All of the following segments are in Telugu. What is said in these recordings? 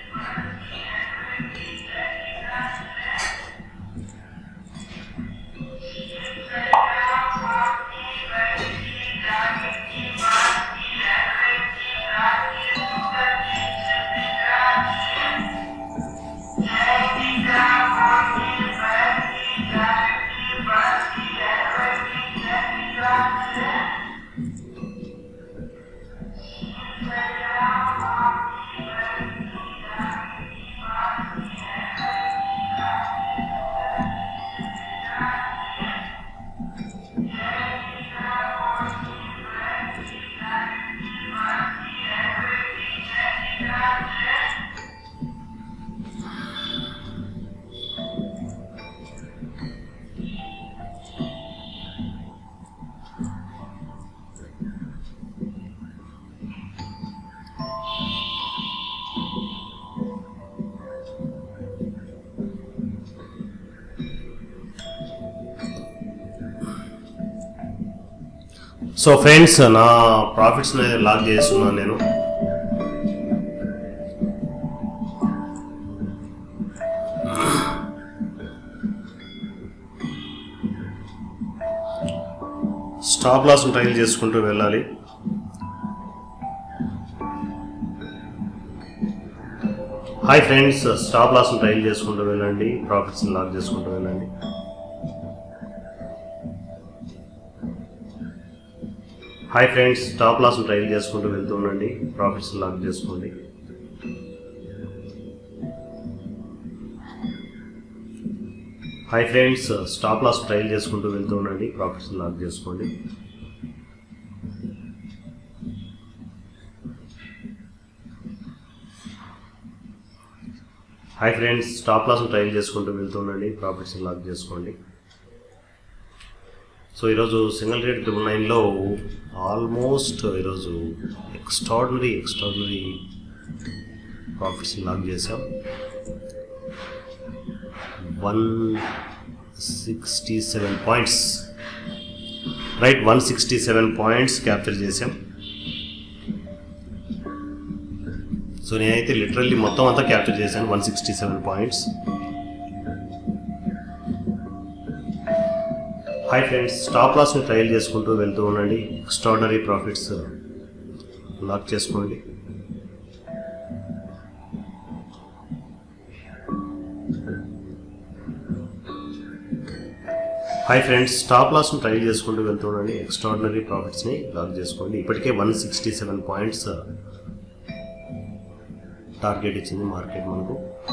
సో ఫ్రెండ్స్ నా ప్రాఫిట్స్ లాక్ చేస్తున్నాను నేను స్టాప్ లాస్ ట్రైల్ చేసుకుంటూ వెళ్ళాలి hi friends stop loss trail చేసుకుంటూ వెళ్ళండి ప్రాఫిట్స్ లాక్ చేసుకుంటూ వెళ్ళండి hi friends stop loss trail చేసుకుంటూ వెళ్తూ ఉండండి ప్రాఫిట్స్ లాక్ చేసుకోండి hi friends stop loss trail చేసుకుంటూ వెళ్తూ ఉండండి ప్రాఫిట్స్ లాక్ చేసుకోండి hi friends stop loss trail చేసుకుంటూ వెళ్తూ ఉండండి ప్రాఫిట్స్ లాక్ చేసుకోండి సో ఈరోజు సింగిల్ రేట్ ట్రిపుల్ నైన్లో ఆల్మోస్ట్ ఈరోజు ఎక్స్ట్రాడినరీ ఎక్స్ట్రాడినరీ ప్రాఫిట్స్ లాక్ చేసాం one sixty seven points right one sixty seven points capture చేసాం సో నేనైతే లిటరల్లీ మొత్తం అంతా క్యాప్చర్ చేశాను one sixty seven points hi friends stop లాస్ని ట్రయల్ చేసుకుంటూ వెళ్తూ ఉండండి ఎక్స్ట్రాడినరీ ప్రాఫిట్స్ లాక్ చేసుకోండి హాయ్ ఫ్రెండ్స్ స్టాప్ లాస్ని ట్రయల్ చేసుకుంటూ వెళ్తూ ఉండండి ఎక్స్ట్రాడినరీ ప్రాఫిట్స్ని లాక్ చేసుకోండి ఇప్పటికే one sixty seven points target ఇచ్చింది మార్కెట్ మనకు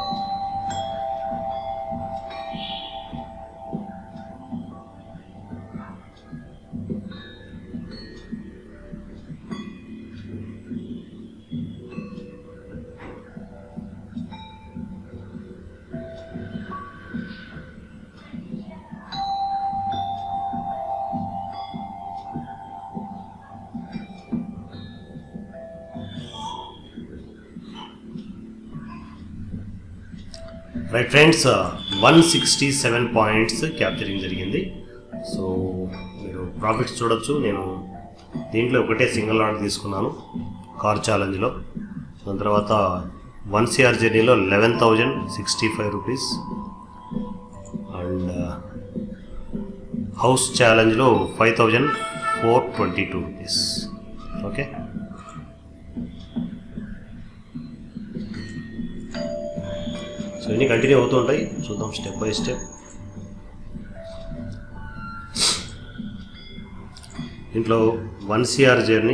right friends one sixty seven points capturing జరిగింది సో మీరు ప్రాఫిట్స్ చూడొచ్చు నేను దీంట్లో ఒకటే సింగిల్ ఆర్డర్ తీసుకున్నాను కార్ ఛాలెంజ్లో దాని తర్వాత వన్ సిఆర్ జర్నీలో eleven thousand sixty five rupees and house ఛాలెంజ్లో five thousand four twenty two rupees okay so ఇన్ని కంటిన్యూ అవుతూ ఉంటాయి చూద్దాం స్టెప్ బై స్టెప్ ఇంట్లో one CR journey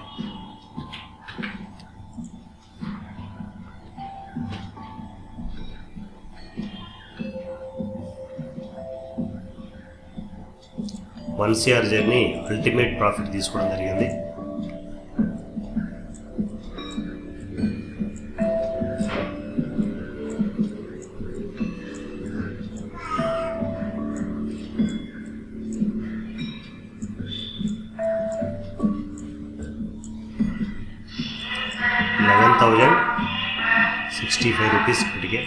one CR journey ultimate profit తీసుకోవడం జరిగింది eleven thousand sixty five rupees ఇప్పటికే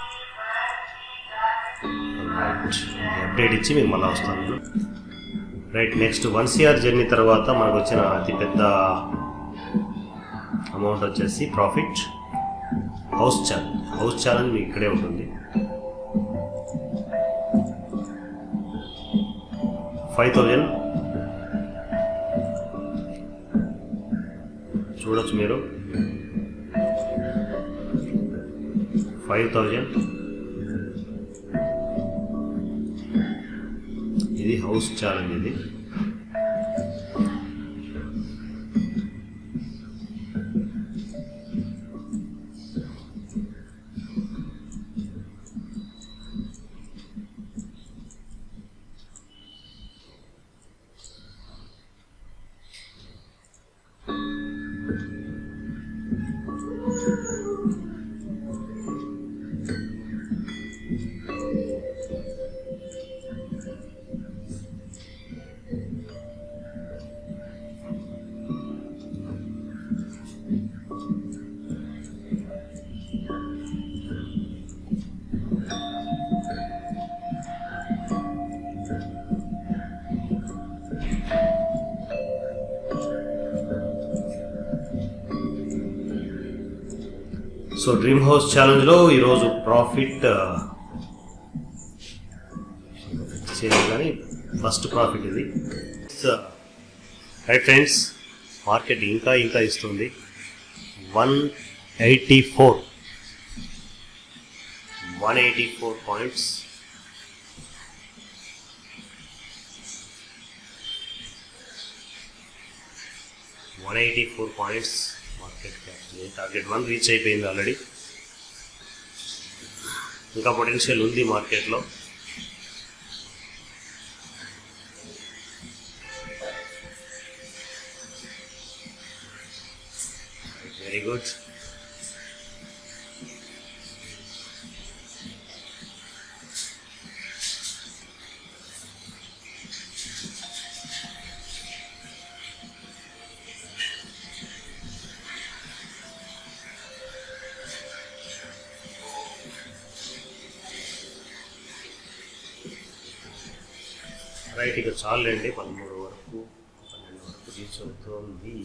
అప్డేట్ ఇచ్చి మీకు మళ్ళీ వస్తాను right next one CR journey తర్వాత మనకు వచ్చిన అతిపెద్ద అమౌంట్ వచ్చేసి profit house challenge house challenge మీకు ఇక్కడే ఉంటుంది ఫైవ్ థౌజండ్ చూడొచ్చు మీరు ఫైవ్ థౌజండ్ ఇది హౌస్ ఛాలెంజ్ ఇది సో డ్రీమ్ హౌస్ ఛాలెంజ్లో ఈరోజు ప్రాఫిట్ చేయలేదు కానీ ఫస్ట్ ప్రాఫిట్ ఇది రైట్ ఫ్రెండ్స్ మార్కెట్ ఇంకా ఇంకా ఇస్తుంది one eighty four one eighty four points one eighty four points market cap target one reach అయిపోయింది ఆల్రెడీ ఇంకా పొటెన్షియల్ ఉంది మార్కెట్లో వెరీ గుడ్ రైట్ ఇక చాలండి పదమూడు వరకు పన్నెండు వరకు రీచ్ అవుతుంది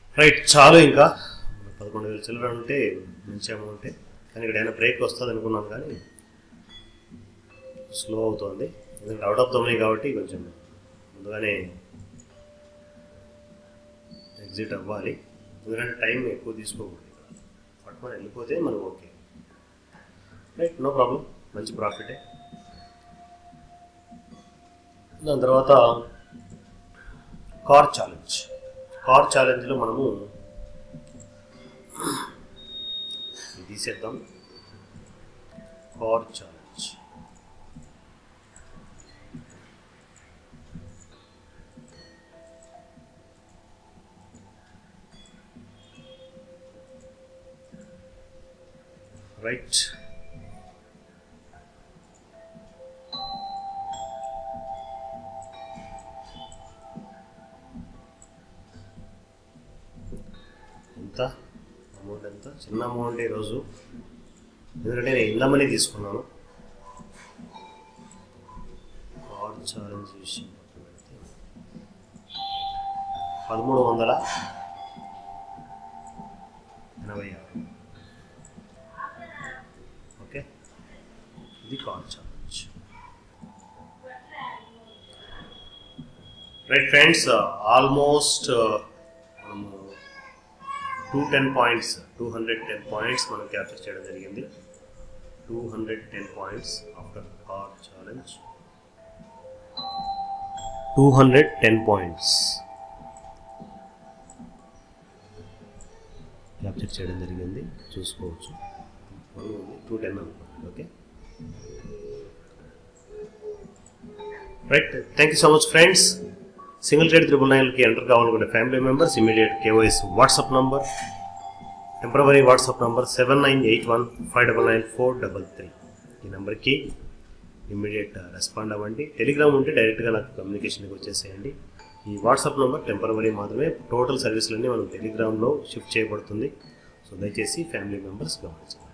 రైట్ చాలు ఇంకా పదకొండు వేలు చిల్లర ఉంటే మంచి అమౌంటే కానీ ఇక్కడ ఏమైనా బ్రేక్ వస్తుంది అనుకున్నాను కానీ స్లో అవుతుంది ఎందుకంటే అవుట్ ఆఫ్ దొమని కాబట్టి కొంచెం ముందుగానే ఎగ్జిట్ అవ్వాలి ఎందుకంటే టైం ఎక్కువ తీసుకోకూడదు ఇక్కడ పట్టుకొని వెళ్ళిపోతే మనకు ఓకే రైట్ నో ప్రాబ్లం మంచి ప్రాఫిటే దాని తర్వాత కార్ ఛాలెంజ్ కార్ ఛాలెంజ్లో మనము ఇది తీసేద్దాం కార్ ఛాలెంజ్ రైట్ ఎంత అమౌంట్ ఎంత చిన్న అమౌంట్ ఈరోజు ఎందుకంటే నేను ఇందమని తీసుకున్నాను కార్ ఛాలెంజ్ విషయం పక్కన పెడితే పదమూడు వందల ఎనభై ఆరు ఓకే ఇది car challenge right friends almost మనము two ten points two hundred ten points మనం క్యాప్చర్ చేయడం జరిగింది two hundred ten points after car challenge two hundred ten points capture చేయడం జరిగింది చూసుకోవచ్చు టూ టెన్ అనుకోండి okay right thank you so much friends single trade triple నైన్కి ఎంటర్ కావాలనుకునే family members immediate KYC WhatsApp number temporary WhatsApp number seven nine eight one five double nine four double three ఈ నెంబర్కి ఇమ్మీడియట్ రెస్పాండ్ అవ్వండి టెలిగ్రామ్ ఉంటే డైరెక్ట్గా నాకు కమ్యూనికేషన్కి వచ్చేసేయండి ఈ వాట్సాప్ నెంబర్ టెంపరవరీ మాత్రమే టోటల్ సర్వీసులన్నీ మనం టెలిగ్రామ్లో షిఫ్ట్ చేయబడుతుంది సో దయచేసి ఫ్యామిలీ మెంబర్స్ గమనించండి